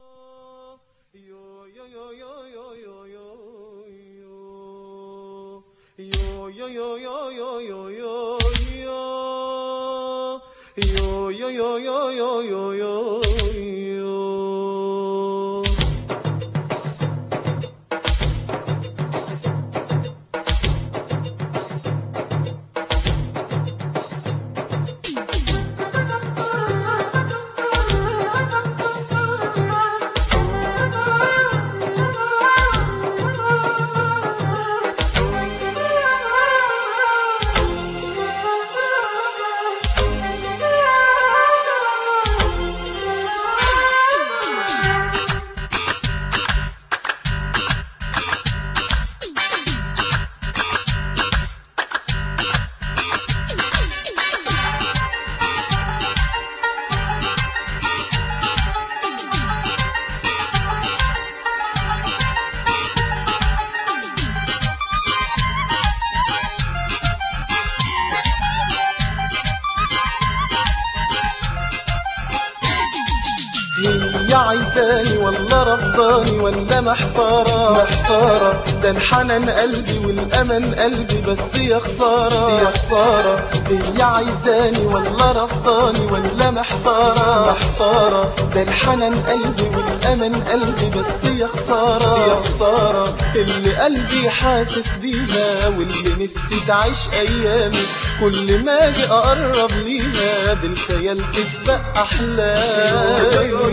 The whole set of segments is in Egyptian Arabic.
هي عايزاني ولا رفضاني ولا محتارة محتارة ده الحنان قلبي والأمل قلبي بس يا خسارة يا خسارة هي عايزاني ولا رفضاني ولا محتارة محتارة ده الحنان قلبي والأمل قلبي بس يا خسارة يا خسارة اللي قلبي حاسس بيها واللي نفسي تعيش أيامي كل ما أجي أقرب ليها بالخيال تسبق أحلامي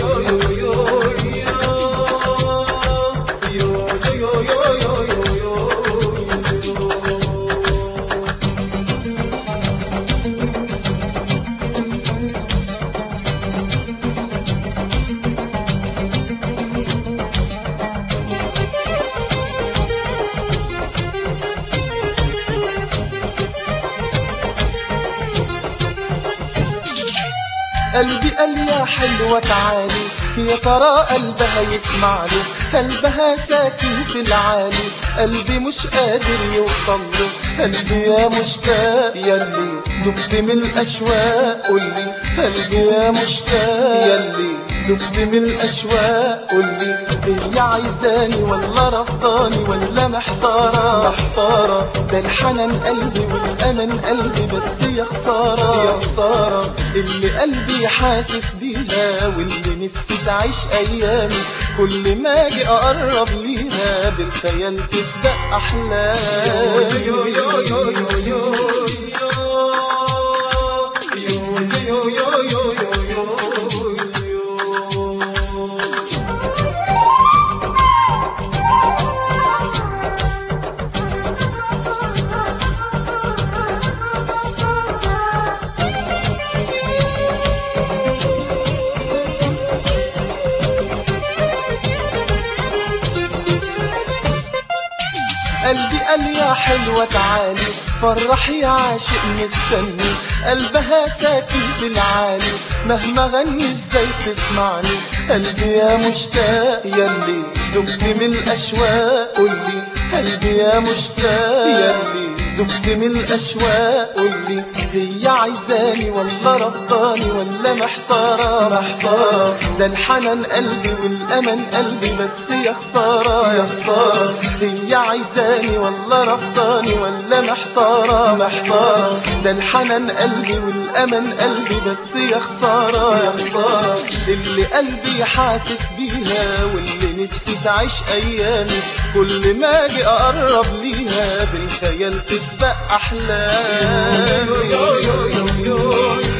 قلبي قال يا حلوة تعالي يا ترى قلبها يسمع له قلبها ساكن في العالي قلبي مش قادر يوصل له قلبي يا مشتاق يلي دبت من الأشواق قولي قلبي يا مشتاق يلي دبت من الأشواق قولي هي عايزاني ولا رفضاني ولا محتارة محتارة ده الحنان قلبي والأمل قلبي بس يا خسارة يا خسارة اللي قلبي حاسس بيها واللي نفسي تعيش أيامي كل ما أجي أقرب ليها بالخيال تسبق أحلامي قلبي قال يا حلوة تعالي فرح يا عاشق مستني قلبها ساكن في العالي مهما غني ازاي تسمعني قلبي يا مشتاق يلي دبت من الاشواق قولي قلبي يا مشتاق يلي دبت من الاشواق قولي هي عايزاني ولا رفضاني ولا محتارة محتارة ده الحنان قلبي والأمل قلبي بس يا خسارة يا خسارة هي عايزاني ولا رفضاني ولا محتارة محتارة ده الحنان قلبي والأمل قلبي بس يا خسارة يا خسارة اللي قلبي حاسس بيها واللي نفسي تعيش أيامي كل ما أجي أقرب ليها بالخيال تسبق أحلامي